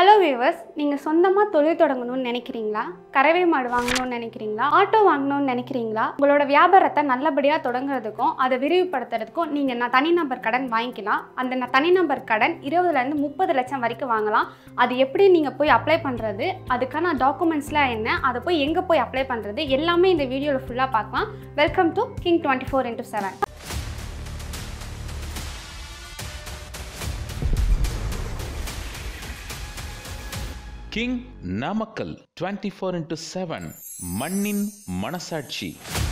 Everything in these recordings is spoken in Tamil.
ஹலோ வியூவர்ஸ் நீங்கள் சொந்தமாக தொழில் தொடங்கணும்னு நினைக்கிறீங்களா கறவை மாடு வாங்கணும்னு நினைக்கிறீங்களா ஆட்டோ வாங்கணும்னு நினைக்கிறீங்களா உங்களோட வியாபாரத்தை நல்லபடியாக தொடங்குறதுக்கும் அதை விரிவுபடுத்துறதுக்கும் நீங்கள் நான் தனிநபர் கடன் வாங்கிக்கலாம் அந்த ந- தனிநபர் கடன் இருபதுலேருந்து முப்பது லட்சம் வரைக்கும் வாங்கலாம் அது எப்படி நீங்கள் போய் அப்ளை பண்ணுறது அதுக்கான டாக்குமெண்ட்ஸ்லாம் என்ன அதை போய் எங்கே போய் அப்ளை பண்ணுறது எல்லாமே இந்த வீடியோவில் ஃபுல்லாக பார்க்கலாம் welcome to King twenty four into seven King Namakkal twenty four into seven மண்ணின் மனசாட்சி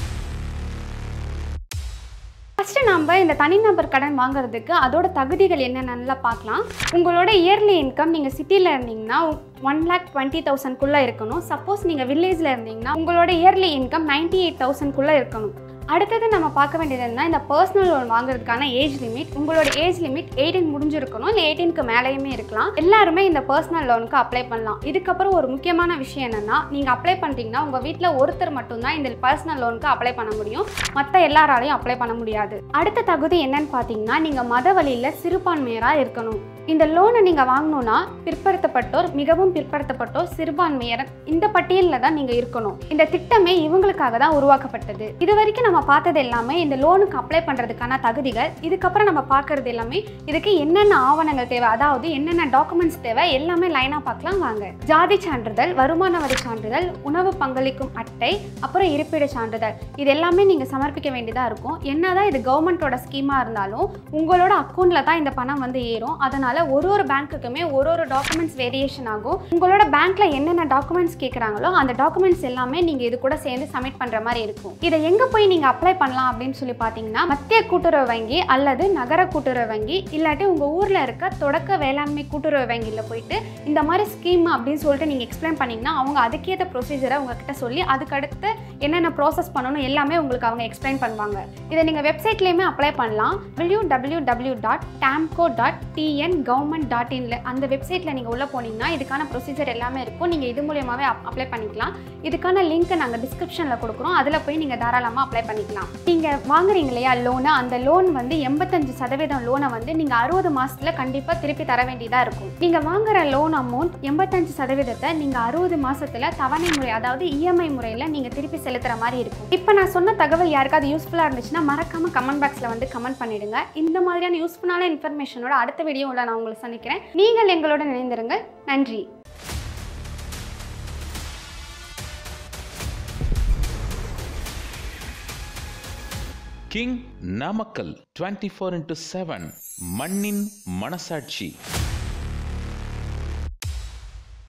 ஃபஸ்ட்டு நம்ம இந்த தனிநபர் கடன் வாங்குறதுக்கு அதோட தகுதிகள் என்னென்னலாம் பார்க்கலாம் உங்களோட இயர்லி இன்கம் நீங்கள் சிட்டியில் இருந்தீங்கன்னா ஒன் லேக் டுவெண்ட்டி தௌசண்ட்குள்ளே இருக்கணும் சப்போஸ் நீங்கள் வில்லேஜில் இருந்தீங்கன்னா உங்களோட இயர்லி இன்கம் நைன்டி எயிட் தௌசண்ட்குள்ளே இருக்கணும் அடுத்தது நம்ம பார்க்க வேண்டியது என்ன இந்த பர்சனல் லோன் வாங்குறதுக்கான ஏஜ் லிமிட் உங்களோட ஏஜ் லிமிட் எயிட்டீன் முடிஞ்சிருக்கணும் இல்லை எயிட்டீனுக்கு மேலேயுமே இருக்கலாம் எல்லாருமே இந்த பர்சனல் லோனுக்கு அப்ளை பண்ணலாம் இதுக்கப்புறம் ஒரு முக்கியமான விஷயம் என்னன்னா நீங்கள் அப்ளை பண்ணுறீங்கன்னா உங்கள் வீட்டில் ஒருத்தர் மட்டும்தான் இந்த பர்சனல் லோனுக்கு அப்ளை பண்ண முடியும் மற்ற எல்லாராலையும் அப்ளை பண்ண முடியாது அடுத்த தகுதி என்னன்னு பார்த்தீங்கன்னா நீங்கள் மத வழியில் சிறுபான்மையராக இருக்கணும் இந்த லோனை நீங்கள் வாங்கணும்னா பிற்படுத்தப்பட்டோர் மிகவும் பிற்படுத்தப்பட்டோர் சிறுபான்மையர் இந்த பட்டியலில் தான் நீங்கள் இருக்கணும் இந்த திட்டமே இவங்களுக்காக தான் உருவாக்கப்பட்டது இது வரைக்கும் நம்ம பார்த்தது எல்லாமே இந்த லோனுக்கு அப்ளை பண்ணுறதுக்கான தகுதிகள் இதுக்கப்புறம் நம்ம பார்க்கறது எல்லாமே இதுக்கு என்னென்ன ஆவணங்கள் தேவை அதாவது என்னென்ன டாக்குமெண்ட்ஸ் தேவை எல்லாமே லைனாக பார்க்கலாம் வாங்க ஜாதி சான்றிதழ் வருமான வரி சான்றிதழ் உணவு பங்களிக்கும் அட்டை அப்புறம் இருப்பிட சான்றிதழ் இது எல்லாமே நீங்கள் சமர்ப்பிக்க வேண்டியதாக இருக்கும் என்னதான் இது கவர்மெண்ட்டோட ஸ்கீமாக இருந்தாலும் உங்களோட அக்கௌண்ட்டில் தான் இந்த பணம் வந்து ஏறும் அதனால் ஒரு ஒரு பேங்க்குக்குமே ஒரு ஒரு டாக்குமெண்ட்ஸ் வேரியேஷன் ஆகும் உங்களோட பேங்க்ல என்னென்ன டாக்குமெண்ட்ஸ் கேட்குறாங்களோ அந்த டாக்குமெண்ட்ஸ் எல்லாமே நீங்கள் இது கூட சேர்ந்து சப்மிட் பண்ணுற மாதிரி இருக்கும் இதை எங்கே போய் நீங்கள் அப்ளை பண்ணலாம் அப்படின்னு சொல்லி பார்த்தீங்கன்னா மத்திய கூட்டுறவு வங்கி அல்லது நகர கூட்டுறவு வங்கி இல்லாட்டி உங்கள் ஊரில் இருக்க தொடக்க வேளாண்மை கூட்டுறவு வங்கியில் போயிட்டு இந்த மாதிரி ஸ்கீம் அப்படின்னு சொல்லிட்டு நீங்கள் எக்ஸ்பிளைன் பண்ணிங்கன்னா அவங்க அதுக்கேற்ற ப்ரொசீஜரை உங்ககிட்ட சொல்லி அதுக்கடுத்து என்னென்ன ப்ராசஸ் பண்ணணும் எல்லாமே உங்களுக்கு அவங்க எக்ஸ்பிளைன் பண்ணுவாங்க இதை நீங்கள் வெப்சைட்லேயுமே அப்ளை பண்ணலாம் W W W dot TAMCO dot TN government dot இன்ல அந்த வெப்சைட்டில் நீங்கள் உள்ளே போனீங்கன்னா இதுக்கான ப்ரொசீஜர் எல்லாமே இருக்கும் நீங்கள் இது மூலியமாகவே அப்ளை பண்ணிக்கலாம் இதுக்கான லிங்க்கை நாங்கள் டிஸ்கிரிப்ஷனில் கொடுக்குறோம் அதில் போய் நீங்கள் தாராளமாக அப்ளை பண்ணிக்கலாம் நீங்கள் வாங்குறீங்க இல்லையா லோனு அந்த லோன் வந்து எண்பத்தஞ்சு சதவீதம் லோனை வந்து நீங்கள் அறுபது மாதத்தில் கண்டிப்பாக திருப்பி தர வேண்டியதாக இருக்கும் நீங்கள் வாங்குற லோன் அமௌண்ட் எண்பத்தஞ்சு சதவீதத்தை நீங்கள் அறுபது மாதத்தில் தவணை முறை அதாவது இஎம்ஐ முறையில் நீங்கள் திருப்பி செலுத்துகிற மாதிரி இருக்கும் இப்போ நான் சொன்ன தகவல் யாருக்காவது யூஸ்ஃபுல்லாக இருந்துச்சுன்னா மறக்காமல் கமெண்ட் பாக்ஸில் வந்து கமெண்ட் பண்ணிடுங்க இந்த மாதிரியான யூஸ்ஃபுல்லான இன்ஃபர்மேஷனோட அடுத்த வீடியோவில் நான் உங்களை சந்திக்கிறேன் நீங்கள் எங்களோட இணைந்திருங்கள் நன்றி King Namakkal twenty four into seven மண்ணின் மனசாட்சி